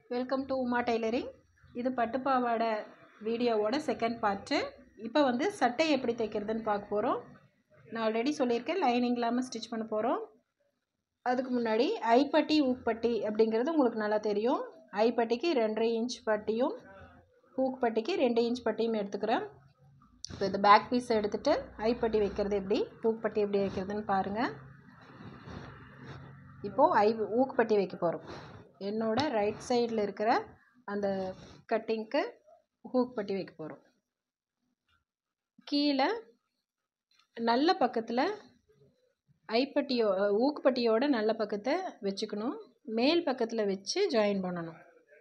welcome to Uma tailoring இது பட்டு பாவாடை வீடியோவோட செகண்ட் பார்ட்டு இப்போ வந்து சட்டை எப்படி தைக்கிறதுன்னு பார்க்க போகிறோம் நான் ஆல்ரெடி சொல்லியிருக்கேன் லைனிங் இல்லாமல் ஸ்டிச் பண்ண போகிறோம் அதுக்கு முன்னாடி ஐப்பட்டி ஊக்பட்டி அப்படிங்கிறது உங்களுக்கு நல்லா தெரியும் ஐப்பட்டிக்கு ரெண்டரை இன்ச் பட்டியும் ஹூக் பட்டிக்கு ரெண்டு இன்ச் பட்டியும் எடுத்துக்கிறேன் இப்போ இந்த பேக் பீஸ் எடுத்துகிட்டு ஐப்பட்டி வைக்கிறது எப்படி ஹூக் பட்டி எப்படி வைக்கிறதுன்னு பாருங்கள் இப்போது ஐ ஊக்குப்பட்டி வைக்க போகிறோம் என்னோட ரைட் சைடில் இருக்கிற அந்த கட்டிங்க்கு ஹூக் பட்டி வைக்க போகிறோம் கீழே நல்ல பக்கத்தில் ஐப்பட்டியோ ஊக்குப்பட்டியோட நல்ல பக்கத்தை வச்சுக்கணும் மேல் பக்கத்தில் வச்சு ஜாயின் பண்ணணும்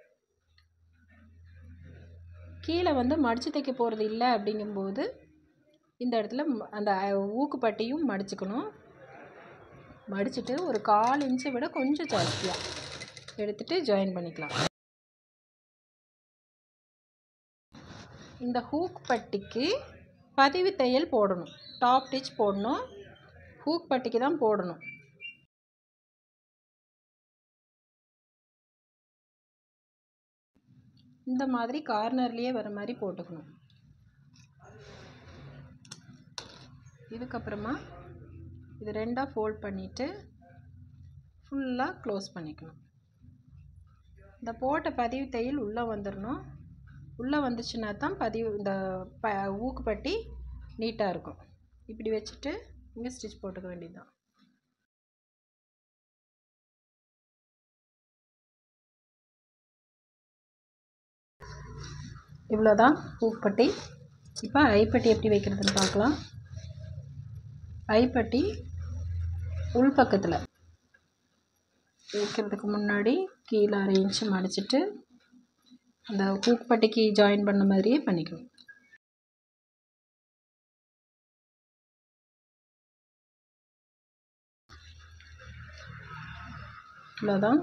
கீழே வந்து மடித்து தைக்க போகிறது இல்லை அப்படிங்கும்போது இந்த இடத்துல ம- அந்த ஊக்குப்பட்டியும் மடிச்சுக்கணும் மடிச்சுட்டு ஒரு கால் இன்ச்சை விட கொஞ்சம் ஜாஸ்தியாக எடுத்துட்டு ஜாயின் பண்ணிக்கலாம் இந்த ஹூக் பட்டிக்கு பதிவு தையல் போடணும் டாப் டிச் போடணும் ஹூக் பட்டிக்கு தான் போடணும் இந்த மாதிரி கார்னர்லேயே வர மாதிரி போட்டுக்கணும் இதுக்கப்புறமா இது ரெண்டாக ஃபோல்ட் பண்ணிவிட்டு ஃபுல்லாக க்ளோஸ் பண்ணிக்கணும் இந்த போட்ட பதிவு தையல் உள்ளே வந்துடணும் உள்ளே வந்துச்சுன்னா தான் பதிவு இந்த ப ஊக்குப்பட்டி நீட்டாக இருக்கும் இப்படி வச்சுட்டு இங்கே ஸ்டிச் போட்டுக்க வேண்டியதுதான் இவ்வளோதான் ஊக்குப்பட்டி இப்போ ஐப்பட்டி எப்படி வைக்கிறதுன்னு பார்க்கலாம் ஐப்பட்டி உள் பக்கத்தில் வைக்கிறதுக்கு முன்னாடி கீழே அரை இன்ச்சு மடிச்சிட்டு அந்த ஊக்குப்பட்டிக்கு ஜாயின் பண்ண மாதிரியே பண்ணிக்கணும் இவ்வளோதான்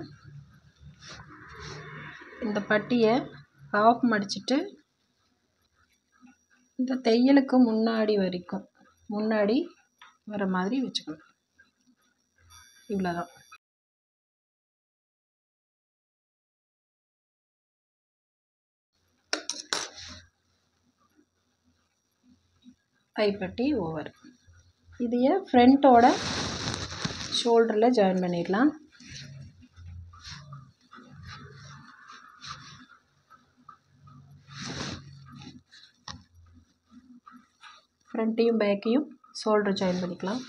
இந்த பட்டியை ஆஃப் மடிச்சிட்டு இந்த தையலுக்கு முன்னாடி வரைக்கும் முன்னாடி வர மாதிரி வச்சுக்கணும் இவ்வளோதான் கைப்பட்டி ஓவர் இதையே ஃப்ரண்ட்டோட ஷோல்டரில் ஜாயின் பண்ணிடலாம் ஃப்ரண்ட்டையும் பேக்கையும் ஷோல்டர் ஜாயின் பண்ணிக்கலாம்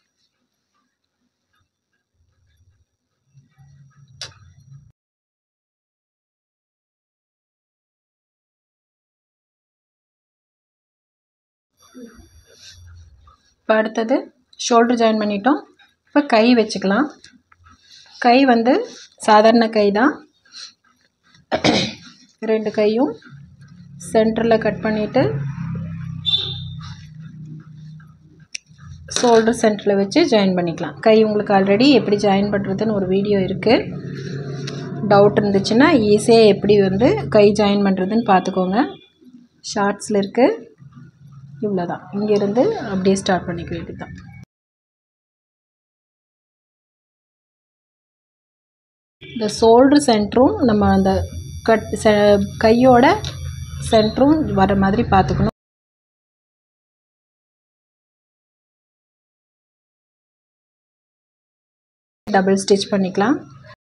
இப்போ அடுத்தது ஷோல்டர் ஜாயின் பண்ணிட்டோம் இப்போ கை வச்சுக்கலாம் கை வந்து சாதாரண கை தான் ரெண்டு கையும் சென்டரில் கட் பண்ணிவிட்டு ஷோல்டர் சென்டரில் வச்சு ஜாயின் பண்ணிக்கலாம் கை உங்களுக்கு ஆல்ரெடி எப்படி ஜாயின் பண்ணுறதுன்னு ஒரு வீடியோ இருக்குது டவுட் இருந்துச்சுன்னா ஈஸியாக எப்படி வந்து கை ஜாயின் பண்ணுறதுன்னு பார்த்துக்கோங்க ஷார்ட்ஸில் இருக்குது இவ்வளோ தான் இங்கேருந்து அப்படியே ஸ்டார்ட் பண்ணிக்க வேண்டியது தான் இந்த ஷோல்டர் சென்டரும் நம்ம அந்த கட் செ கையோட சென்டரும் வர மாதிரி பார்த்துக்கணும் டபுள் ஸ்டிச் பண்ணிக்கலாம்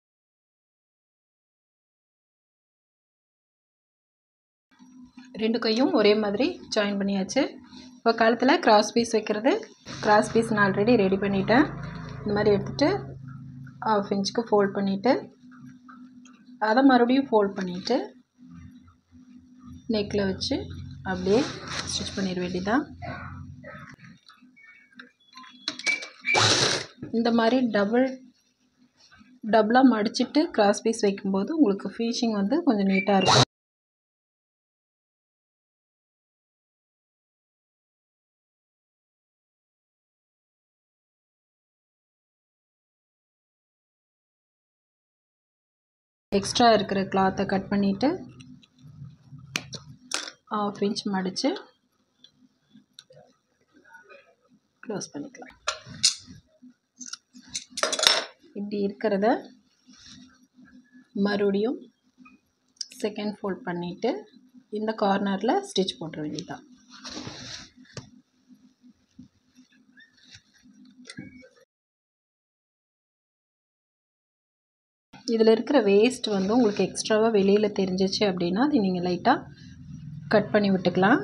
ரெண்டு கையும் ஒரே மாதிரி ஜாயின் பண்ணியாச்சு இப்போ கழுத்தில் கிராஸ் பீஸ் வைக்கிறது கிராஸ் பீஸ் நான் ஆல்ரெடி ரெடி பண்ணிட்டேன் இந்த மாதிரி எடுத்துகிட்டு ஆஃப் இன்ச்சுக்கு ஃபோல்ட் பண்ணிவிட்டு அதை மறுபடியும் ஃபோல்ட் பண்ணிவிட்டு நெக்கில் வச்சு அப்படியே ஸ்டிச் பண்ணிட வேண்டியதான் இந்த மாதிரி டபுள் டபுளாக மடிச்சிட்டு கிராஸ் பீஸ் வைக்கும்போது உங்களுக்கு ஃபினிஷிங் வந்து கொஞ்சம் நீட்டாக இருக்கும் எக்ஸ்ட்ரா இருக்கிற கிளாத்தை கட் பண்ணிவிட்டு ஆஃப் இன்ச் மடித்து க்ளோஸ் பண்ணிக்கலாம் இப்படி இருக்கிறத மறுபடியும் செகண்ட் ஃபோல்ட் பண்ணிவிட்டு இந்த கார்னரில் ஸ்டிச் போட்டுற வேண்டியதுதான் இதில் இருக்கிற வேஸ்ட் வந்து உங்களுக்கு எக்ஸ்ட்ராவாக வெளியில் தெரிஞ்சிச்சு அப்படின்னா அது நீங்கள் லைட்டாக கட் பண்ணி விட்டுக்கலாம்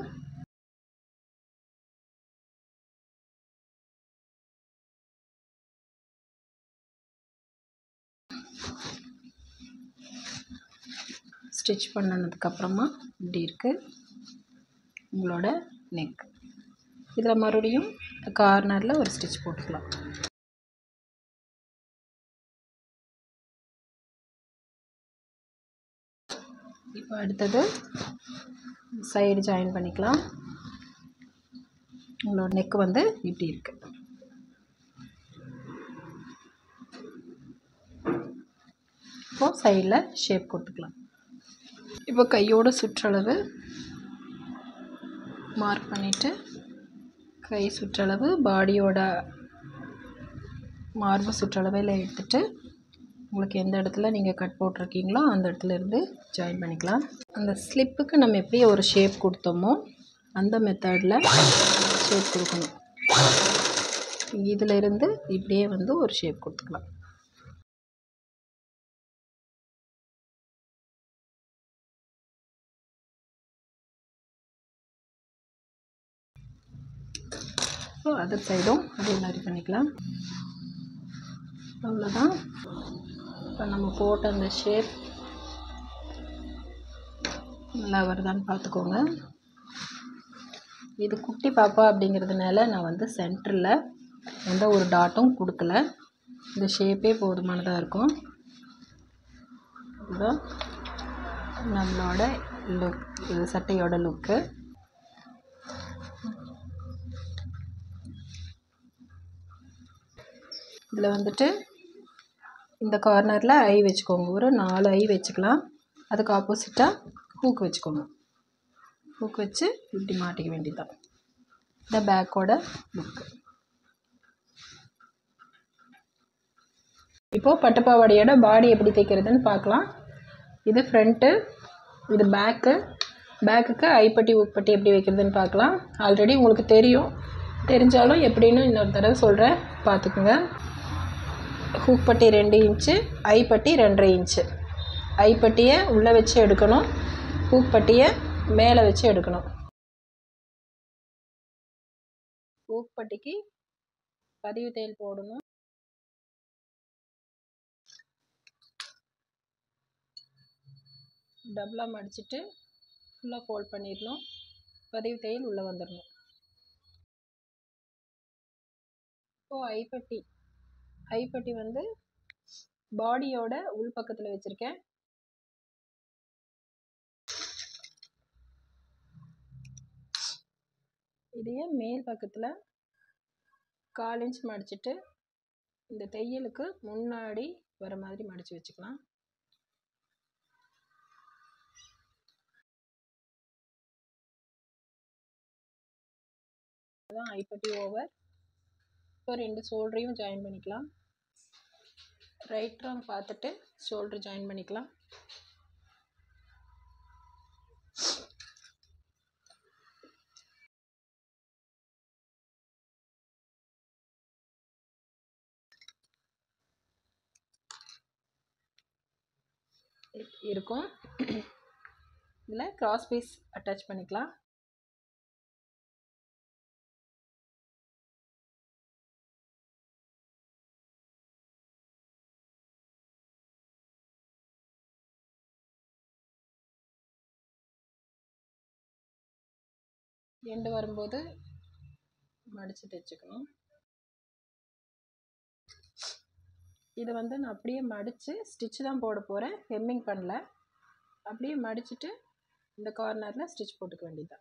ஸ்டிச் பண்ணனதுக்கப்புறமா இப்படி இருக்குது உங்களோட நெக் இதில் மறுபடியும் கார்னரில் ஒரு ஸ்டிச் போட்டுக்கலாம் இப்போ அடுத்தது சைடு ஜாயின் பண்ணிக்கலாம் உங்களோட நெக் வந்து இப்படி இருக்குது இப்போது சைடில் ஷேப் கொடுத்துக்கலாம் இப்போ கையோட சுற்றளவு மார்க் பண்ணிவிட்டு கை சுற்றளவு பாடியோட மார்பு சுற்றளவில் எடுத்துகிட்டு உங்களுக்கு எந்த இடத்துல நீங்கள் கட் போட்டிருக்கீங்களோ அந்த இடத்துல இருந்து ஜாயின் பண்ணிக்கலாம் அந்த ஸ்லிப்புக்கு நம்ம எப்படி ஒரு ஷேப் கொடுத்தோமோ அந்த மெத்தடில் ஷேப் கொடுக்கணும் இதில் இருந்து இப்படியே வந்து ஒரு ஷேப் கொடுத்துக்கலாம் ஸோ அதர் சைடும் அதே மாதிரி பண்ணிக்கலாம் அவ்வளோதான் இப்போ நம்ம போட்ட அந்த ஷேப் நல்லா வருதான்னு பார்த்துக்கோங்க இது குட்டி பாப்பா அப்படிங்கிறதுனால நான் வந்து சென்டரில் எந்த ஒரு டாட்டும் கொடுக்கல இந்த ஷேப்பே போதுமானதாக இருக்கும் இதுதான் நம்மளோட லுக் இது சட்டையோட லுக்கு இதில் வந்துட்டு இந்த கார்னரில் ஐ வச்சுக்கோங்க ஒரு நாலு ஐ வச்சுக்கலாம் அதுக்கு ஆப்போசிட்டாக ஹூக் வச்சுக்கோங்க ஹூக் வச்சு இப்படி மாட்டிக்க வேண்டியதுதான் இந்த பேக்கோட லுக்கு இப்போது பட்டுப்பாவாடையோட பாடி எப்படி தைக்கிறதுன்னு பார்க்கலாம் இது ஃப்ரண்ட்டு இது பேக்கு பேக்குக்கு ஐப்பட்டி ஊக்பட்டி எப்படி வைக்கிறதுன்னு பார்க்கலாம் ஆல்ரெடி உங்களுக்கு தெரியும் தெரிஞ்சாலும் எப்படின்னு இன்னொரு தடவை சொல்கிறேன் பார்த்துக்குங்க ஹூக் பட்டி ரெண்டு இன்ச்சு ஐப்பட்டி ரெண்டரை இன்ச்சு ஐப்பட்டியை உள்ளே வச்சு எடுக்கணும் ஹூக் பட்டியை மேலே வச்சு எடுக்கணும் ஹூக் பட்டிக்கு பதிவு தையல் போடணும் டபுளாக மடிச்சுட்டு ஃபுல்லாக ஃபோல்ட் பண்ணிடணும் பதிவு தையல் உள்ளே வந்துடணும் இப்போது ஐப்பட்டி ஐப்பட்டி வந்து பாடியோட உள் பக்கத்தில் வச்சுருக்கேன் இதையே மேல் பக்கத்தில் கால் இன்ச் மடிச்சுட்டு இந்த தையலுக்கு முன்னாடி வர மாதிரி மடித்து வச்சுக்கலாம் அதான் ஐப்பட்டி ஓவர் இப்போ ரெண்டு ஷோல்டரையும் ஜாயின் பண்ணிக்கலாம் ரைட் ராங் பார்த்துட்டு ஷோல்டர் ஜாயின் பண்ணிக்கலாம் இருக்கும் இதில் கிராஸ் பீஸ் அட்டாச் பண்ணிக்கலாம் எண்டு வரும்போது மடித்து தைச்சுக்கணும் இதை வந்து நான் அப்படியே மடித்து ஸ்டிச் தான் போட போகிறேன் ஹெம்மிங் பண்ணல அப்படியே மடிச்சுட்டு இந்த கார்னரில் ஸ்டிச் போட்டுக்க வேண்டியதுதான்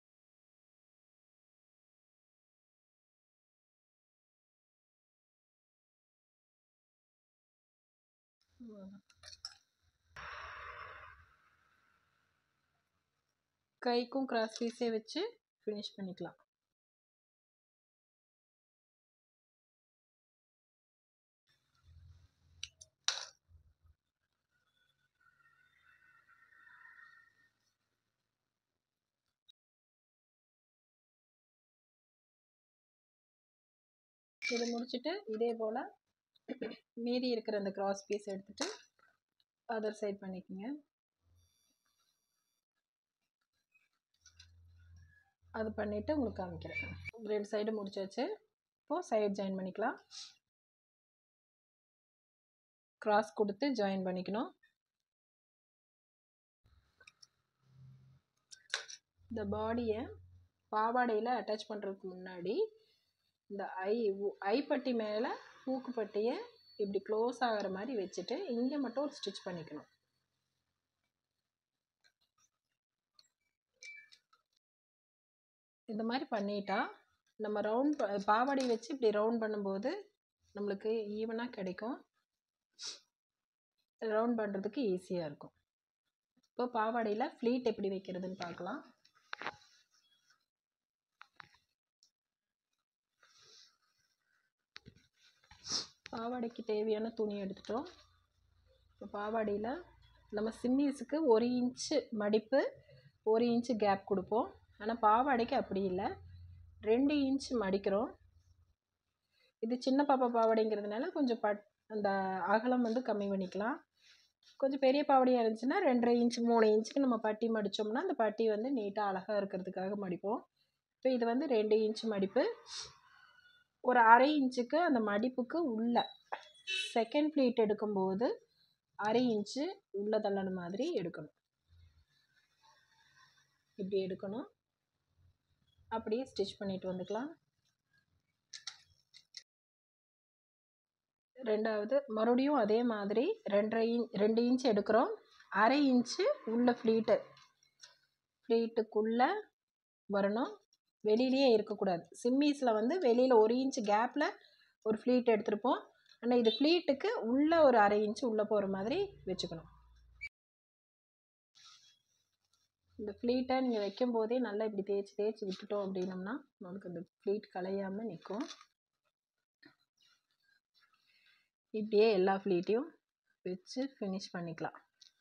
கைக்கும் கிராஸ் பீஸே வச்சு ஃபினிஷ் பண்ணிக்கலாம் இது முடிச்சுட்டு இதே போல் மீதி இருக்கிற அந்த கிராஸ் பீஸ் எடுத்துட்டு அதர் சைட் பண்ணிக்கோங்க அது பண்ணிவிட்டு உங்களுக்கு காமிக்கிறேன் ரெண்டு சைடு முடிச்சாச்சு இப்போது சைடு ஜாயின் பண்ணிக்கலாம் கிராஸ் கொடுத்து ஜாயின் பண்ணிக்கணும் இந்த பாடியை பாவாடையில் அட்டாச் பண்ணுறதுக்கு முன்னாடி இந்த ஐ ஐப்பட்டி மேலே மூக்குப்பட்டியை இப்படி க்ளோஸ் ஆகிற மாதிரி வச்சுட்டு இங்கே மட்டும் ஒரு ஸ்டிச் பண்ணிக்கணும் இந்த மாதிரி பண்ணிட்டா நம்ம ரவுண்ட் பாவாடை வச்சு இப்படி ரவுண்ட் பண்ணும்போது நம்மளுக்கு ஈவனாக கிடைக்கும் ரவுண்ட் பண்ணுறதுக்கு ஈஸியாக இருக்கும் இப்போ பாவாடையில் ஃப்ளீட் எப்படி வைக்கிறதுன்னு பார்க்கலாம் பாவாடைக்கு தேவையான துணி எடுத்துட்டோம் இப்போ பாவாடையில் நம்ம சிம்மீஸுக்கு ஒரு இன்ச்சு மடிப்பு ஒரு இன்ச்சு கேப் கொடுப்போம் ஆனால் பாவாடைக்கு அப்படி இல்லை ரெண்டு இன்ச் மடிக்கிறோம் இது சின்ன பாப்பா பாவாடைங்கிறதுனால கொஞ்சம் பட் அந்த அகலம் வந்து கம்மி பண்ணிக்கலாம் கொஞ்சம் பெரிய பாவாடையாக இருந்துச்சுன்னா ரெண்டரை இன்ச் மூணு இன்ச்சுக்கு நம்ம பட்டி மடித்தோம்னா அந்த பட்டி வந்து நீட்டாக அழகாக இருக்கிறதுக்காக மடிப்போம் இப்போ இது வந்து ரெண்டு இன்ச் மடிப்பு ஒரு அரை இன்ச்சுக்கு அந்த மடிப்புக்கு உள்ள செகண்ட் ப்ளீட் எடுக்கும்போது அரை இன்ச்சு உள்ள தள்ளன மாதிரி எடுக்கணும் இப்படி எடுக்கணும் அப்படியே ஸ்டிச் பண்ணிட்டு வந்துக்கலாம் ரெண்டாவது மறுபடியும் அதே மாதிரி ரெண்டரை இன் ரெண்டு இன்ச் எடுக்கிறோம் அரை இன்ச்சு உள்ள ஃப்ளீட்டு ஃப்ளீட்டுக்குள்ளே வரணும் வெளியிலேயே இருக்கக்கூடாது சிம்மீஸில் வந்து வெளியில் ஒரு இன்ச் கேப்பில் ஒரு ஃப்ளீட் எடுத்திருப்போம் ஆனால் இது ஃப்ளீட்டுக்கு உள்ளே ஒரு அரை இன்ச்சு உள்ளே போகிற மாதிரி வச்சுக்கணும் இந்த ஃப்ளீட்டை நீங்கள் வைக்கும் போதே நல்லா இப்படி தேய்ச்சி தேய்ச்சி விட்டுட்டோம் அப்படின்னம்னா நமக்கு அந்த ஃப்ளீட் கலையாமல் நிற்கும் இப்படியே எல்லா ஃப்ளீட்டையும் வச்சு ஃபினிஷ் பண்ணிக்கலாம்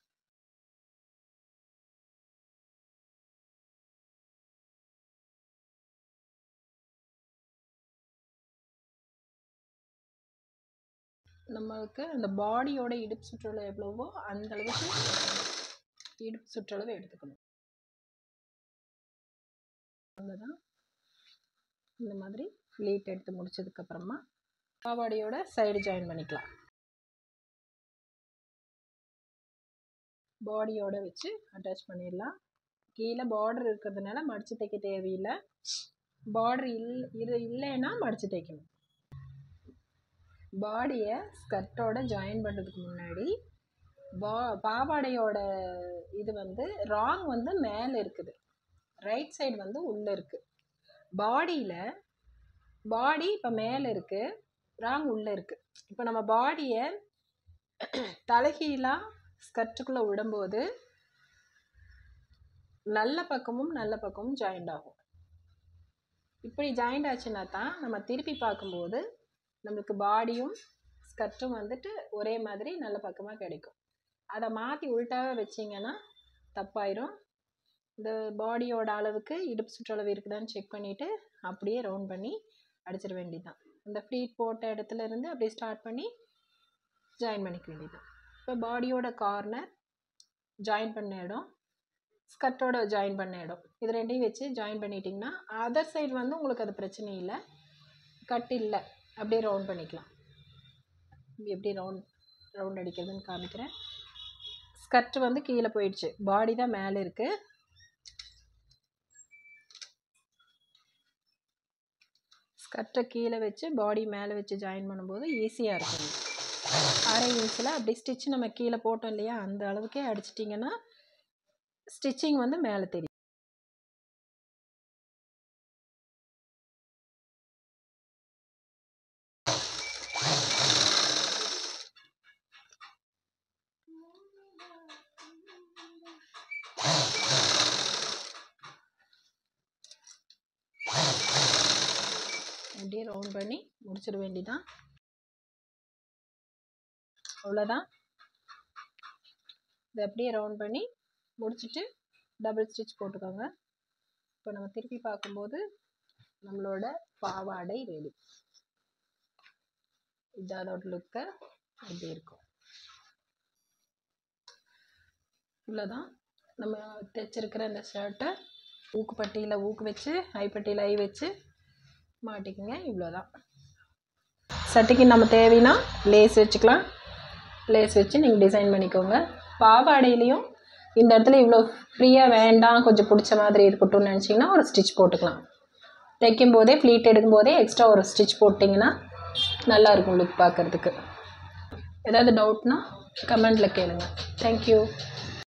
நம்மளுக்கு அந்த பாடியோட இடுப்பு சுற்றளவு எவ்வளவோ அந்த அளவுக்கு இடுப்பு சுற்றளவு எடுத்துக்கணும் அவ்வளோதான் இந்த மாதிரி ஃப்ளீட் எடுத்து முடிச்சதுக்கப்புறமா பாவாடையோட சைடு ஜாயின் பண்ணிக்கலாம் பாடியோட வச்சு அட்டாச் பண்ணிடலாம் கீழே பார்டர் இருக்கிறதுனால மடித்து தைக்க தேவையில்லை பார்டர் இல் இரு இல்லைன்னா மடித்து தைக்கணும் பாடியை ஸ்கர்ட்டோட ஜாயின் பண்ணுறதுக்கு முன்னாடி பா பாவாடையோட இது வந்து ராங் வந்து மேலே இருக்குது ரைட் சைடு வந்து உள்ளே இருக்குது பாடியில் பாடி இப்போ மேலே இருக்குது ராங் உள்ளே இருக்குது இப்போ நம்ம பாடியை தலைகீழாக ஸ்கர்ட்டுக்குள்ளே விடும்போது நல்ல பக்கமும் நல்ல பக்கமும் ஜாயிண்ட் ஆகும் இப்படி ஜாயிண்ட் ஆச்சுன்னா தான் நம்ம திருப்பி பார்க்கும்போது நம்மளுக்கு பாடியும் ஸ்கர்ட்டும் வந்துட்டு ஒரே மாதிரி நல்ல பக்கமாக கிடைக்கும் அதை மாற்றி உள்டாக வச்சிங்கன்னா தப்பாயிரும் இந்த பாடியோட அளவுக்கு இடுப்பு சுற்றளவு இருக்குதான்னு செக் பண்ணிவிட்டு அப்படியே ரவுண்ட் பண்ணி அடிச்சிட வேண்டியதுதான் இந்த ஃப்ளீட் போட்ட இடத்துல இருந்து அப்படியே ஸ்டார்ட் பண்ணி ஜாயின் பண்ணிக்க வேண்டியதுதான் இப்போ பாடியோட கார்னர் ஜாயின் பண்ண இடம் ஸ்கர்ட்டோட ஜாயின் பண்ண இடம் இது ரெண்டையும் வச்சு ஜாயின் பண்ணிட்டிங்கன்னா அதர் சைடு வந்து உங்களுக்கு அது பிரச்சனை இல்லை கட் இல்லை அப்படியே ரவுண்ட் பண்ணிக்கலாம் எப்படி ரவுண்ட் ரவுண்ட் அடிக்கிறதுன்னு காமிக்கிறேன் ஸ்கர்ட் வந்து கீழே போயிடுச்சு பாடி தான் மேலே இருக்குது ஸ்கர்ட்டை கீழே வச்சு பாடி மேலே வச்சு ஜாயின் பண்ணும்போது ஈஸியாக இருக்கும் அரை இன்ச்சில் அப்படி ஸ்டிச் நம்ம கீழே போட்டோம் இல்லையா அந்த அளவுக்கே அடிச்சிட்டிங்கன்னா ஸ்டிச்சிங் வந்து மேலே தெரியும் அப்படியே ரவுண்ட் பண்ணி முடிச்சிட வேண்டியதான் அவ்வளோதான் இதை அப்படியே ரவுண்ட் பண்ணி முடிச்சுட்டு டபுள் ஸ்டிச் போட்டுக்கோங்க இப்போ நம்ம திருப்பி பார்க்கும்போது நம்மளோட பாவாடை ரெடி இது அதோட லுக்கு இப்படி இருக்கும் இவ்வளோதான் நம்ம தைச்சிருக்கிற இந்த ஷர்ட்டை ஊக்குப்பட்டியில் ஊக்கு வச்சு ஐப்பட்டியில் ஐ வச்சு மாட்டிக்கோங்க இவ்வளோதான் சட்டைக்கு நம்ம தேவைன்னா லேஸ் வச்சுக்கலாம் லேஸ் வச்சு நீங்கள் டிசைன் பண்ணிக்கோங்க பாவாடையிலையும் இந்த இடத்துல இவ்வளோ ஃப்ரீயாக வேண்டாம் கொஞ்சம் பிடிச்ச மாதிரி இருக்கட்டும்னு நினச்சிங்கன்னா ஒரு ஸ்டிச் போட்டுக்கலாம் தைக்கும் போதே ஃப்ளீட் எடுக்கும் போதே எக்ஸ்ட்ரா ஒரு ஸ்டிச் போட்டிங்கன்னா நல்லாயிருக்கும் லுக் பார்க்குறதுக்கு ஏதாவது டவுட்னா கமெண்டில் கேளுங்க தேங்க்யூ